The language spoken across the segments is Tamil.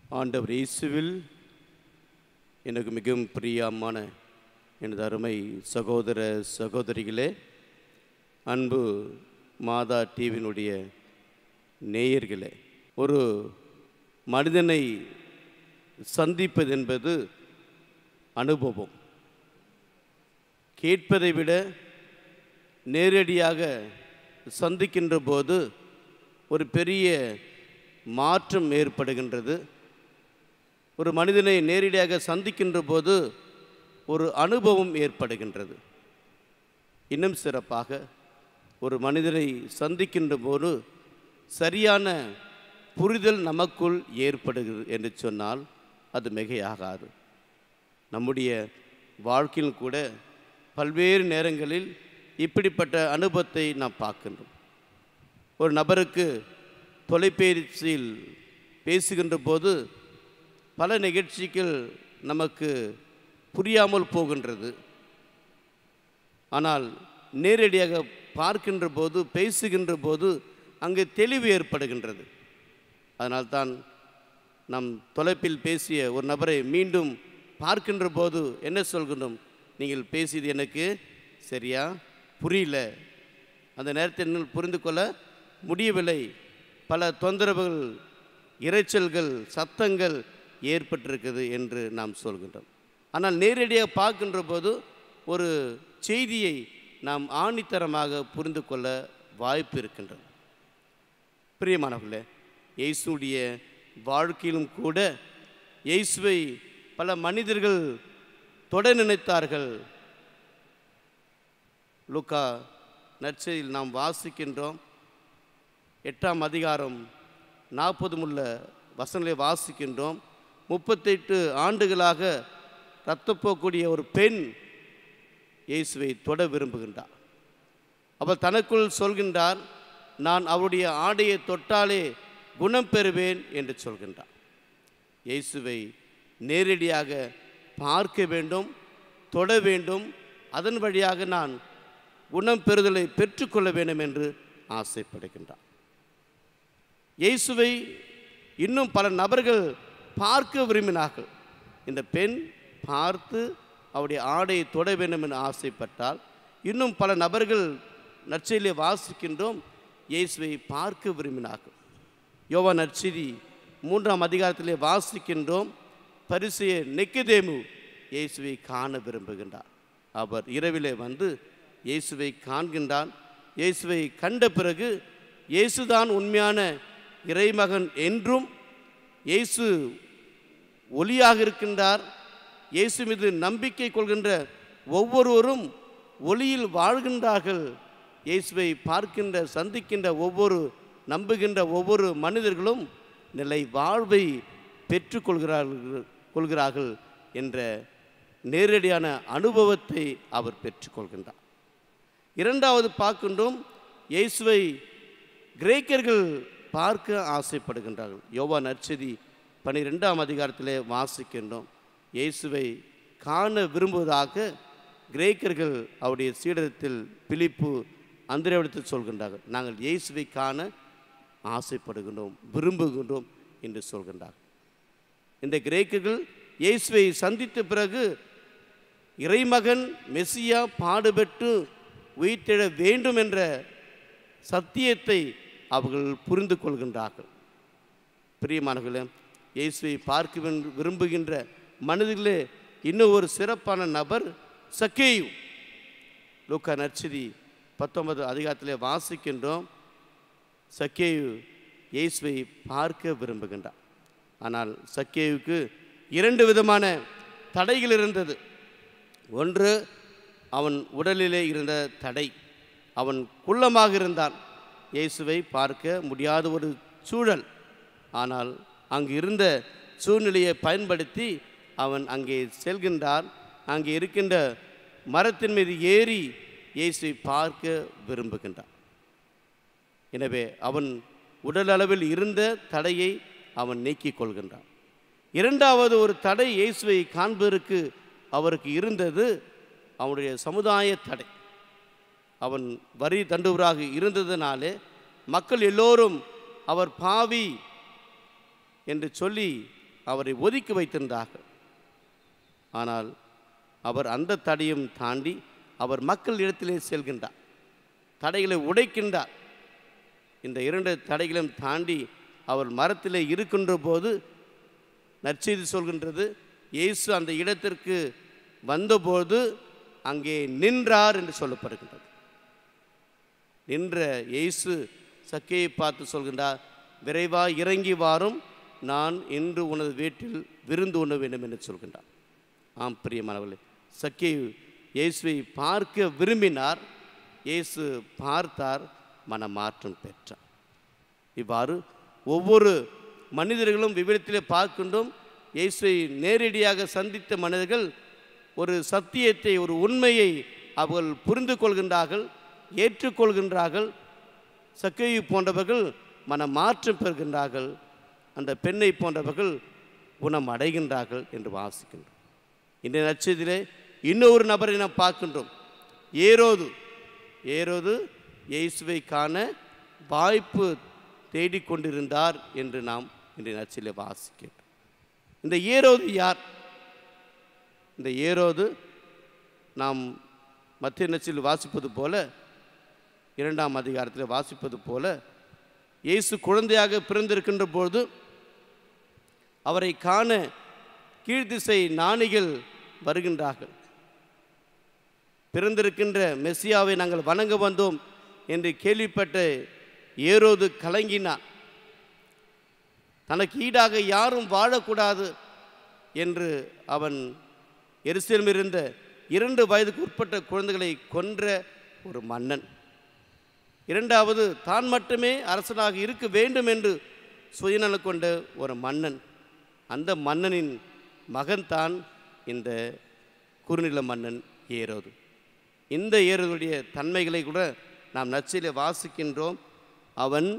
ஆண்டவர் இயேசுவில் எனக்கு மிகவும் பிரியமான எனது அருமை சகோதர சகோதரிகளே அன்பு மாதா டிவியினுடைய நேயர்களே ஒரு மனிதனை சந்திப்பது என்பது அனுபவம் கேட்பதை விட நேரடியாக சந்திக்கின்ற போது ஒரு பெரிய மாற்றம் ஏற்படுகின்றது ஒரு மனிதனை நேரடியாக சந்திக்கின்ற போது ஒரு அனுபவம் ஏற்படுகின்றது இன்னும் சிறப்பாக ஒரு மனிதனை சந்திக்கின்ற போது சரியான புரிதல் நமக்குள் ஏற்படுகிறது என்று சொன்னால் அது மிகையாகாது நம்முடைய வாழ்க்கையில் கூட பல்வேறு நேரங்களில் இப்படிப்பட்ட அனுபவத்தை நாம் பார்க்கின்றோம் ஒரு நபருக்கு தொலைபேசியில் பேசுகின்ற போது பல நிகழ்ச்சிகள் நமக்கு புரியாமல் போகின்றது ஆனால் நேரடியாக பார்க்கின்ற போது பேசுகின்ற போது அங்கே தெளிவு ஏற்படுகின்றது அதனால்தான் நம் தொலைப்பில் பேசிய ஒரு நபரை மீண்டும் பார்க்கின்ற போது என்ன சொல்கின்றோம் நீங்கள் பேசியது எனக்கு சரியா புரியல அந்த நேரத்தில் என்னால் புரிந்து கொள்ள முடியவில்லை பல தொந்தரவுகள் இரைச்சல்கள் சத்தங்கள் ஏற்பட்டிருக்குது என்று நாம் சொல்கின்றோம் ஆனால் நேரடியாக பார்க்கின்ற போது ஒரு செய்தியை நாம் ஆணித்தரமாக புரிந்து கொள்ள வாய்ப்பு இருக்கின்றது பிரியமானவர்களே இயேசுடைய வாழ்க்கையிலும் கூட இயேசுவை பல மனிதர்கள் தொட நினைத்தார்கள் லுக்கா நற்செய்தியில் நாம் வாசிக்கின்றோம் எட்டாம் அதிகாரம் நாற்பது முள்ள வசனங்களை வாசிக்கின்றோம் முப்பத்தெட்டு ஆண்டுகளாக இரத்தப்போக்கூடிய ஒரு பெண் இயேசுவை தொட விரும்புகின்றார் அவள் தனக்குள் சொல்கின்றார் நான் அவருடைய ஆடையை தொட்டாலே குணம் பெறுவேன் என்று சொல்கின்றார் இயேசுவை நேரடியாக பார்க்க வேண்டும் தொட வேண்டும் அதன் வழியாக நான் குணம் பெறுதலை பெற்றுக்கொள்ள வேண்டும் என்று ஆசைப்படுகின்றார் இயேசுவை இன்னும் பல நபர்கள் பார்க்க விரும்பினார்கள் இந்த பெண் பார்த்து அவருடைய ஆடையை தொட வேண்டும் என்று ஆசைப்பட்டால் இன்னும் பல நபர்கள் நற்செய்தியை வாசிக்கின்றோம் இயேசுவை பார்க்க விரும்பினார்கள் யோவா நற்செய்தி மூன்றாம் அதிகாரத்திலே வாசிக்கின்றோம் பரிசைய நெக்கிதேமு இயேசுவை காண விரும்புகின்றார் அவர் இரவிலே வந்து இயேசுவை காண்கின்றான் இயேசுவை கண்ட பிறகு இயேசுதான் உண்மையான இறைமகன் என்றும் இயேசு ஒளியாக இருக்கின்றார் இயேசு மீது நம்பிக்கை கொள்கின்ற ஒவ்வொருவரும் ஒளியில் வாழ்கின்றார்கள் இயேசுவை பார்க்கின்ற சந்திக்கின்ற ஒவ்வொரு நம்புகின்ற ஒவ்வொரு மனிதர்களும் நிலை வாழ்வை பெற்றுக்கொள்கிறார்கள் கொள்கிறார்கள் என்ற நேரடியான அனுபவத்தை அவர் பெற்றுக்கொள்கின்றார் இரண்டாவது பார்க்கின்றோம் இயேசுவை கிரேக்கர்கள் பார்க்க ஆசைப்படுகின்றார்கள் யோவா நற்செய்தி பனிரெண்டாம் அதிகாரத்திலே வாசிக்கின்றோம் இயேசுவை காண விரும்புவதாக கிரேக்கர்கள் அவருடைய சீடத்தில் பிலிப்பு அந்திரவிடத்தில் சொல்கின்றார்கள் நாங்கள் இயேசுவை காண ஆசைப்படுகின்றோம் விரும்புகின்றோம் என்று சொல்கின்றார் இந்த கிரேக்கர்கள் இயேசுவை சந்தித்த பிறகு இறைமகன் மெஸ்ஸியா பாடுபட்டு உயிர்த்தெழ வேண்டும் என்ற சத்தியத்தை அவர்கள் புரிந்து கொள்கின்றார்கள் பிரியமானவர்களே இயேசுவை பார்க்க விரும்பு- விரும்புகின்ற மனிதர்களே இன்னும் ஒரு சிறப்பான நபர் சக்கேயு லூக்கா நற்செய்தி பத்தொன்பது அதிகாரத்திலே வாசிக்கின்றோம் சக்கேயு இயேசுவை பார்க்க விரும்புகின்றார் ஆனால் சக்கேயுக்கு இரண்டு விதமான தடைகள் இருந்தது ஒன்று அவன் உடலிலே இருந்த தடை அவன் குள்ளமாக இருந்தான் இயேசுவை பார்க்க முடியாத ஒரு சூழல் ஆனால் அங்கு இருந்த சூழ்நிலையை பயன்படுத்தி அவன் அங்கே செல்கின்றான் அங்கே இருக்கின்ற மரத்தின் மீது ஏறி இயேசுவை பார்க்க விரும்புகின்றான் எனவே அவன் உடல் அளவில் இருந்த தடையை அவன் நீக்கிக் கொள்கின்றான் இரண்டாவது ஒரு தடை இயேசுவை காண்பதற்கு அவருக்கு இருந்தது அவனுடைய சமுதாய தடை அவன் வரி தண்டுவராக இருந்ததினாலே மக்கள் எல்லோரும் அவர் பாவி என்று சொல்லி அவரை ஒதுக்கி வைத்திருந்தார்கள் ஆனால் அவர் அந்த தடையும் தாண்டி அவர் மக்கள் இடத்திலே செல்கின்றார் தடைகளை உடைக்கின்றார் இந்த இரண்டு தடைகளையும் தாண்டி அவர் மரத்திலே இருக்கின்ற போது நற்செய்தி சொல்கின்றது இயேசு அந்த இடத்திற்கு வந்தபோது அங்கே நின்றார் என்று சொல்லப்படுகின்றது நின்ற இயேசு சக்கையை பார்த்து சொல்கின்றார் விரைவாக இறங்கி வாரும் நான் இன்று உனது வீட்டில் விருந்து உண்ண வேண்டும் என்று சொல்கின்றார் ஆம் பிரியமானவர்களே சக்கை இயேசுவை பார்க்க விரும்பினார் இயேசு பார்த்தார் மனமாற்றம் பெற்றார் இவ்வாறு ஒவ்வொரு மனிதர்களும் விவரத்திலே பார்க்கின்றோம் இயேசுவை நேரடியாக சந்தித்த மனிதர்கள் ஒரு சத்தியத்தை ஒரு உண்மையை அவர்கள் புரிந்து கொள்கின்றார்கள் ஏற்றுக்கொள்கின்றார்கள் சக்கையை போன்றவர்கள் மன மாற்றம் பெறுகின்றார்கள் அந்த பெண்ணை போன்றவர்கள் குணம் அடைகின்றார்கள் என்று வாசிக்கின்றோம் இன்றைய நட்சத்திலே இன்னொரு நபரை நாம் பார்க்கின்றோம் ஏரோது ஏரோது இயேசுவை காண வாய்ப்பு தேடிக்கொண்டிருந்தார் என்று நாம் இன்றைய நச்சிலே வாசிக்கின்றோம் இந்த ஏரோது யார் இந்த ஏரோது நாம் மத்திய நச்சில் வாசிப்பது போல இரண்டாம் அதிகாரத்தில் வாசிப்பது போல இயேசு குழந்தையாக பிறந்திருக்கின்ற பொழுது அவரை காண கீழ்த்திசை ஞானிகள் வருகின்றார்கள் பிறந்திருக்கின்ற மெஸ்ஸியாவை நாங்கள் வணங்க வந்தோம் என்று கேள்விப்பட்ட ஏரோது கலங்கினார் தனக்கு ஈடாக யாரும் வாழக்கூடாது என்று அவன் எருசலேமில் இருந்த இரண்டு வயதுக்கு உட்பட்ட குழந்தைகளை கொன்ற ஒரு மன்னன் இரண்டாவது தான் மட்டுமே அரசனாக இருக்க வேண்டும் என்று சுயநலம் கொண்ட ஒரு மன்னன் அந்த மன்னனின் மகன்தான் இந்த குறுநில மன்னன் ஏரோது இந்த ஏரோதுடைய தன்மைகளை கூட நாம் நச்சிலே வாசிக்கின்றோம் அவன்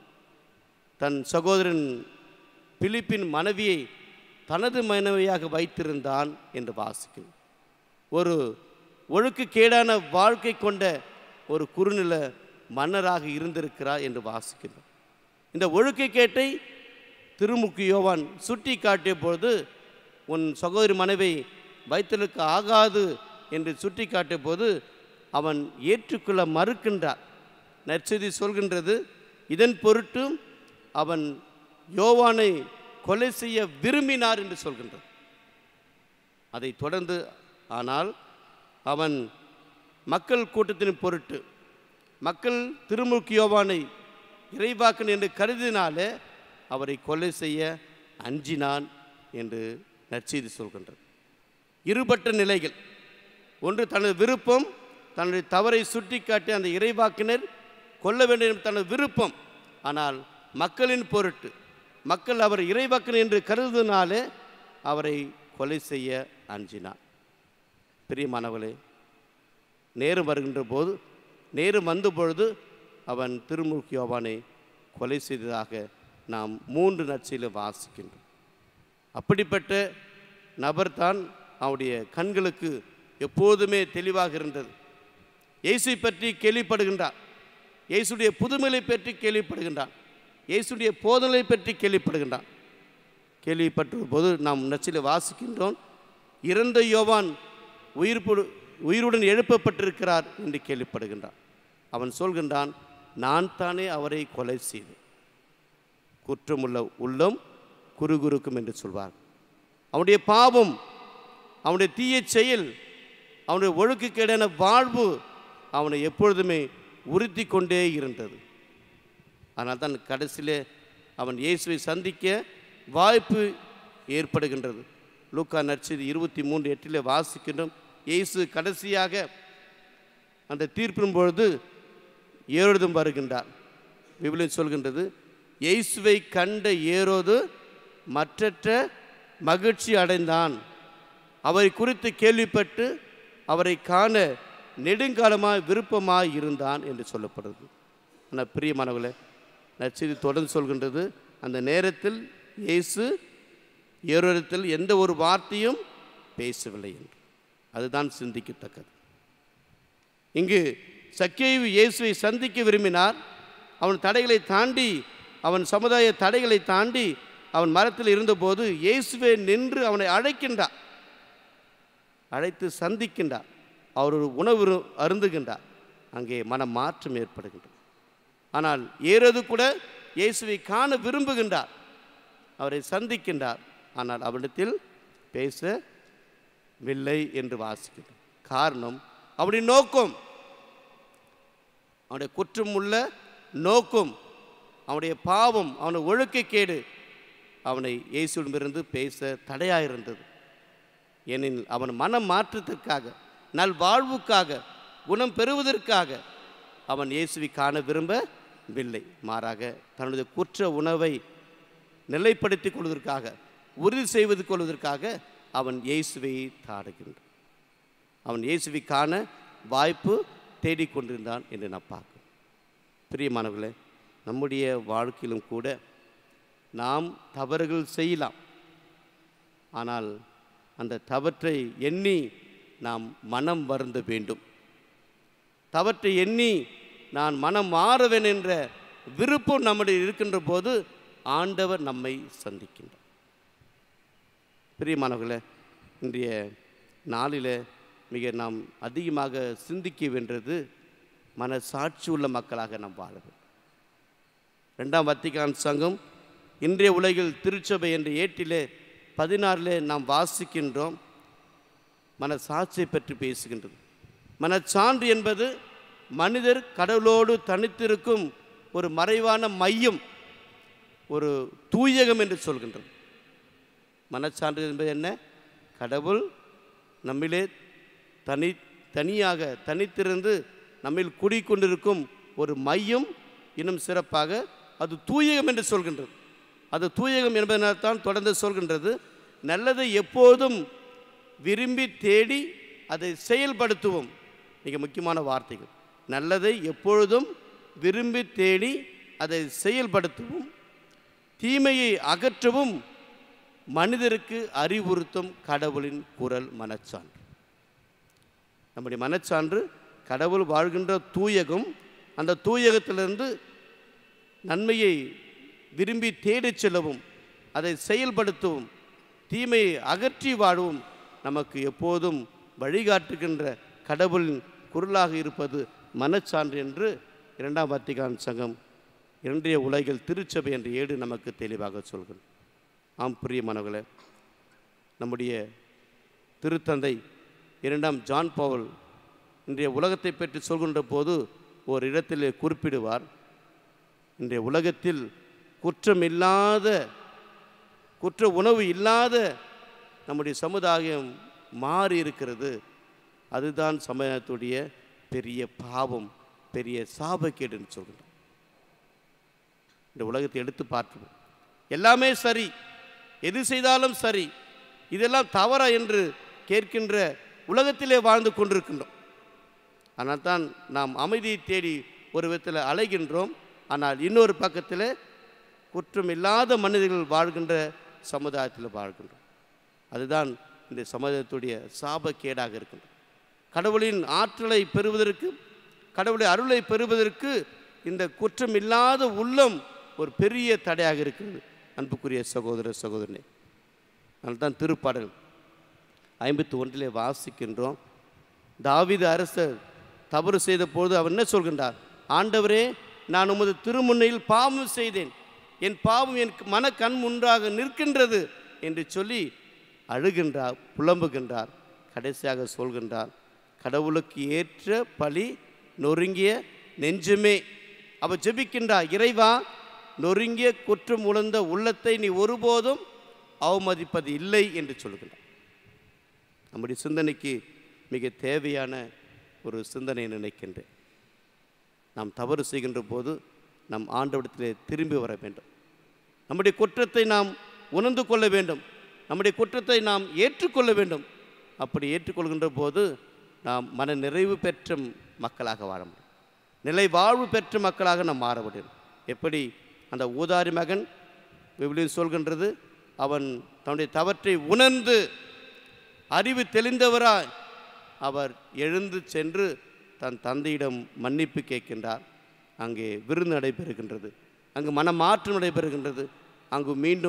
தன் சகோதரன் பிலிப்பின் மனைவியை தனது மனைவியாக வைத்திருந்தான் என்று வாசிக்கும் ஒரு ஒழுக்கக்கேடான வாழ்க்கை கொண்ட ஒரு குறுநில மன்னராக இருந்திருக்கிறார் என்று வாசிக்கின்றோம் இந்த ஒழுக்கக்கேட்டை திருமுக்கு யோவான் சுட்டி காட்டிய பொழுது உன் சகோதரி மனைவி வைத்தலுக்கு ஆகாது என்று சுட்டி காட்டிய போது அவன் ஏற்றுக்கொள்ள மறுக்கின்றார் நற்செய்தி சொல்கின்றது இதன் பொருட்டு அவன் யோவானை கொலை செய்ய விரும்பினார் என்று சொல்கின்றது அதை தொடர்ந்து ஆனால் அவன் மக்கள் கூட்டத்தின் பொருட்டு மக்கள் திருமுழுக்கு யோவானை இறைவாக்கன் என்று கருதினாலே அவரை கொலை செய்ய அஞ்சினான் என்று நற்செய்தி சொல்கின்றது இருபட்ட நிலைகள் ஒன்று தனது விருப்பம் தன்னுடைய தவறை சுட்டிக்காட்டி அந்த இறைவாக்கினர் கொல்ல வேண்டும் என்று தனது விருப்பம் ஆனால் மக்களின் பொருட்டு மக்கள் அவர் இறைவாக்கன் என்று கருதினாலே அவரை கொலை செய்ய அஞ்சினார் பிரியமானவர்களே நேரம் வருகின்ற போது நேரம் வந்த பொழுது அவன் திருமுழுக்கு யோவானை கொலை செய்ததாக நாம் மூன்று நற்செய்தியில் வாசிக்கின்றோம் அப்படிப்பட்ட நபர்தான் அவருடைய கண்களுக்கு எப்போதுமே தெளிவாக இருந்தது இயேசை பற்றி கேள்விப்படுகின்றார் இயேசுடைய புதுமையை பற்றி கேள்விப்படுகின்றான் இயேசுடைய போதனை பற்றி கேள்விப்படுகின்றான் கேள்விப்பட்ட போது நாம் நச்சில் வாசிக்கின்றோம் இறந்த யோவான் உயிர் உயிருடன் எழுப்பப்பட்டிருக்கிறார் என்று கேள்விப்படுகின்றான் அவன் சொல்கின்றான் நான் தானே அவரை கொலை செய்தேன் குற்றமுள்ள உள்ளம் குறுகுறுக்கும் என்று சொல்வார் அவனுடைய பாவம் அவனுடைய தீய செயல் அவனுடைய ஒழுக்கக்கேடான வாழ்வு அவனை எப்பொழுதுமே உறுத்தி கொண்டே இருந்தது ஆனால் தான் கடைசியிலே அவன் இயேசுவை சந்திக்க வாய்ப்பு ஏற்படுகின்றது லூக்கா நற்செய்தி இருபத்தி மூன்று எட்டிலே வாசிக்கின்றோம் இயேசு கடைசியாக அந்த தீர்ப்பின் பொழுது ஏரோதும் வருகின்றார் விவிலியம் சொல்கின்றது இயேசுவை கண்ட ஏரோது மற்றற்ற மகிழ்ச்சி அடைந்தான் அவரை குறித்து கேள்விப்பட்டு அவரை காண நெடுங்காலமாய் விருப்பமாய் இருந்தான் என்று சொல்லப்படுறது ஆனால் பிரியமானவர்களே நற்செய்தி தொடர்ந்து சொல்கின்றது அந்த நேரத்தில் இயேசு ஏரோரத்தில் எந்த ஒரு வார்த்தையும் பேசவில்லை என்று அதுதான் சிந்திக்கத்தக்கது இங்கு சக்கேயு இயேசுவை சந்திக்க விரும்பினார் அவன் தடைகளை தாண்டி அவன் சமுதாய தடைகளை தாண்டி அவன் மரத்தில் இருந்தபோது இயேசுவே நின்று அவனை அழைக்கின்றார் அழைத்து சந்திக்கின்றார் அவர் ஒரு உணவு இரு- அருந்துகின்றார் அங்கே மன மாற்றம் ஏற்படுகின்றது ஆனால் ஏறது கூட இயேசுவை காண விரும்புகின்றார் அவரை சந்திக்கின்றார் ஆனால் அவனிடத்தில் பேசவில்லை என்று வாசிக்கின்றார் காரணம் அவனுடைய நோக்கம் அவனுடைய குற்றமுள்ள நோக்கம் அவனுடைய பாவம் அவனுடைய ஒழுக்கக்கேடு அவனை இயேசுவிடமிருந்து பேச தடையாயிருந்தது ஏனெனில் அவன் மன மாற்றத்திற்காக நல் வாழ்வுக்காக குணம் பெறுவதற்காக அவன் இயேசுவை காண விரும்பவில்லை மாறாக தன்னுடைய குற்ற உணவை நிலைப்படுத்திக் கொள்வதற்காக உறுதி செய்வது கொள்வதற்காக அவன் இயேசுவை தாடுகின்றான் அவன் இயேசுவை காண வாய்ப்பு தேடிக்கொண்டிருந்தான் என்று நான் பார்க்கிறேன் பிரியமானவர்களே நம்முடைய வாழ்க்கையிலும் கூட நாம் தவறுகள் செய்யலாம் ஆனால் அந்த தவற்றை எண்ணி நாம் மனம் வருந்த வேண்டும் தவற்றை எண்ணி நான் மனம் மாறுவேன் என்ற விருப்பம் நம்முடைய இருக்கின்ற போது ஆண்டவர் நம்மை சந்திக்கின்றார் பிரியமானவர்களே இன்றைய நாளில் மிக நாம் அதிகமாக சிந்திக்க வென்றது மனசாட்சி உள்ள மக்களாக நாம் வாழ வேண்டும் ரெண்டாம் வத்திகான் சங்கம் இன்றைய உலகில் திருச்சபை என்ற ஏட்டிலே பதினாறிலே நாம் வாசிக்கின்றோம் மனசாட்சியை பற்றி பேசுகின்றது மனச்சான்று என்பது மனிதர் கடவுளோடு தனித்திருக்கும் ஒரு மறைவான மையம் ஒரு தூயகம் என்று சொல்கின்றது மனச்சான்று என்பது என்ன கடவுள் நம்மிலே தனி தனியாக தனித்திருந்து நம்மில் குடிக்கொண்டிருக்கும் ஒரு மையம் இன்னும் சிறப்பாக அது தூயகம் என்று சொல்கின்றது அது தூயகம் என்பதனால்தான் தொடர்ந்து சொல்கின்றது நல்லதை எப்போதும் விரும்பி தேடி அதை செயல்படுத்துவோம் மிக முக்கியமான வார்த்தைகள் நல்லதை எப்பொழுதும் விரும்பி தேடி அதை செயல்படுத்தவும் தீமையை அகற்றவும் மனிதருக்கு அறிவுறுத்தும் கடவுளின் குரல் மனச்சான்று நம்முடைய மனச்சான்று கடவுள் வாழ்கின்ற தூயகம் அந்த தூயகத்திலிருந்து நன்மையை விரும்பி தேடிச் செல்லவும் அதை செயல்படுத்தவும் தீமையை அகற்றி வாழவும் நமக்கு எப்போதும் வழிகாட்டுகின்ற கடவுளின் குரலாக இருப்பது மனச்சான்று என்று இரண்டாம் வத்திகான் சங்கம் இன்றைய உலகில் திருச்சபை என்ற ஏடு நமக்கு தெளிவாக சொல்கிறது ஆம் பிரியமானவர்களே நம்முடைய திருத்தந்தை இரண்டாம் ஜான் பவுல் இன்றைய உலகத்தை பற்றி சொல்கின்ற போது ஒரு இடத்திலே குறிப்பிடுவார் இன்றைய உலகத்தில் குற்றமில்லாத குற்ற உணவு இல்லாத நம்முடைய சமுதாயம் மாறி இருக்கிறது அதுதான் சமுதாயத்துடைய பெரிய பாவம் பெரிய சாபக்கேடுன்னு சொல்கிறோம் இந்த உலகத்தை எடுத்து பார்ப்போம் எல்லாமே சரி எது செய்தாலும் சரி இதெல்லாம் தவறா என்று கேட்கின்ற உலகத்திலே வாழ்ந்து கொண்டிருக்கின்றோம் ஆனால் தான் நாம் அமைதியை தேடி ஒரு விதத்தில் அலைகின்றோம் ஆனால் இன்னொரு பக்கத்தில் குற்றம் இல்லாத மனிதர்கள் வாழ்கின்ற சமுதாயத்தில் வாழ்கின்றோம் அதுதான் இந்த சமுதாயத்துடைய சாபக்கேடாக இருக்கின்றது கடவுளின் ஆற்றலை பெறுவதற்கு கடவுளுடைய அருளை பெறுவதற்கு இந்த குற்றம் இல்லாத உள்ளம் ஒரு பெரிய தடையாக இருக்கிறது அன்புக்குரிய சகோதர சகோதரனே அதனால தான் திருப்பாடல் ஐம்பத்தி ஒன்றிலே வாசிக்கின்றோம் தாவீது அரசர் தவறு செய்த பொழுது அவர் என்ன சொல்கின்றார் ஆண்டவரே நான் உமது திருமுன்னையில் பாவம் செய்தேன் என் பாவம் என் மன கண் முன்றாக நிற்கின்றது என்று சொல்லி அழுகின்றார் புலம்புகின்றார் கடைசியாக சொல்கின்றார் கடவுளுக்கு ஏற்ற பழி நொறுங்கிய நெஞ்சுமே அவர் ஜெபிக்கின்றார் இறைவா நொறுங்கிய குற்றம் உணர்ந்த உள்ளத்தை நீ ஒருபோதும் அவமதிப்பது இல்லை என்று சொல்கின்றார் நம்முடைய சிந்தனைக்கு மிக தேவையான ஒரு சிந்தனையை நினைக்கின்றேன் நாம் தவறு செய்கின்ற போது நம் ஆண்டவிடத்திலே திரும்பி வர வேண்டும் நம்முடைய குற்றத்தை நாம் உணர்ந்து கொள்ள வேண்டும் நம்முடைய குற்றத்தை நாம் ஏற்றுக்கொள்ள வேண்டும் அப்படி ஏற்றுக்கொள்கின்ற போது நாம் மன நிறைவு பெற்ற மக்களாக வாழ முடியும் நிலை வாழ்வு பெற்ற மக்களாக நாம் மாற முடியும் எப்படி அந்த ஊதாரி மகன் விவிலியம் சொல்கின்றது அவன் தன்னுடைய தவற்றை உணர்ந்து அறிவு தெளிந்தவராய் அவர் எழுந்து சென்று தன் தந்தையிடம் மன்னிப்பு கேட்கின்றார் அங்கே விருந்து நடைபெறுகின்றது அங்கு மனமாற்றம் நடைபெறுகின்றது அங்கு மீண்டும்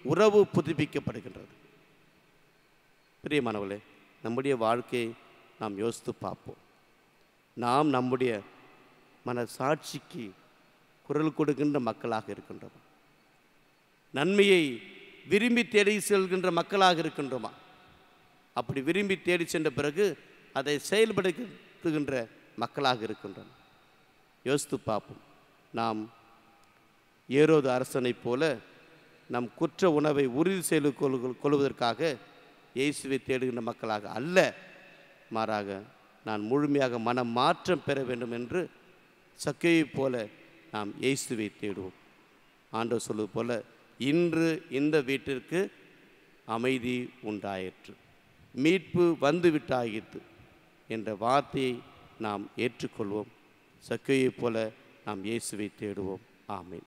உறவு புதுப்பிக்கப்படுகின்றது பிரியமானவர்களே நம்முடைய வாழ்க்கையை நாம் யோசித்து பார்ப்போம் நாம் நம்முடைய மன சாட்சிக்கு குரல் கொடுக்கின்ற மக்களாக இருக்கின்றோமா நன்மையை விரும்பி தேடி செல்கின்ற மக்களாக இருக்கின்றோமா அப்படி விரும்பி தேடி சென்ற பிறகு அதை செயல்படுத்துகின்ற மக்களாக இருக்கின்றோம் யோசித்து பார்ப்போம் நாம் ஏரோது அரசனைப் போல நம் குற்ற உணவை உறுதி செய்து கொள்கு கொள்வதற்காக இயேசுவை தேடுகின்ற மக்களாக அல்ல மாறாக நான் முழுமையாக மன மாற்றம் பெற வேண்டும் என்று சக்கையைப் போல நாம் இயேசுவை தேடுவோம் ஆண்டவர் சொல்வது போல இன்று இந்த வீட்டிற்கு அமைதி உண்டாயிற்று மீட்பு வந்து விட்டாயிற்று என்ற வார்த்தையை நாம் ஏற்றுக்கொள்வோம் சக்கையைப் போல நாம் இயேசுவை தேடுவோம் ஆமென்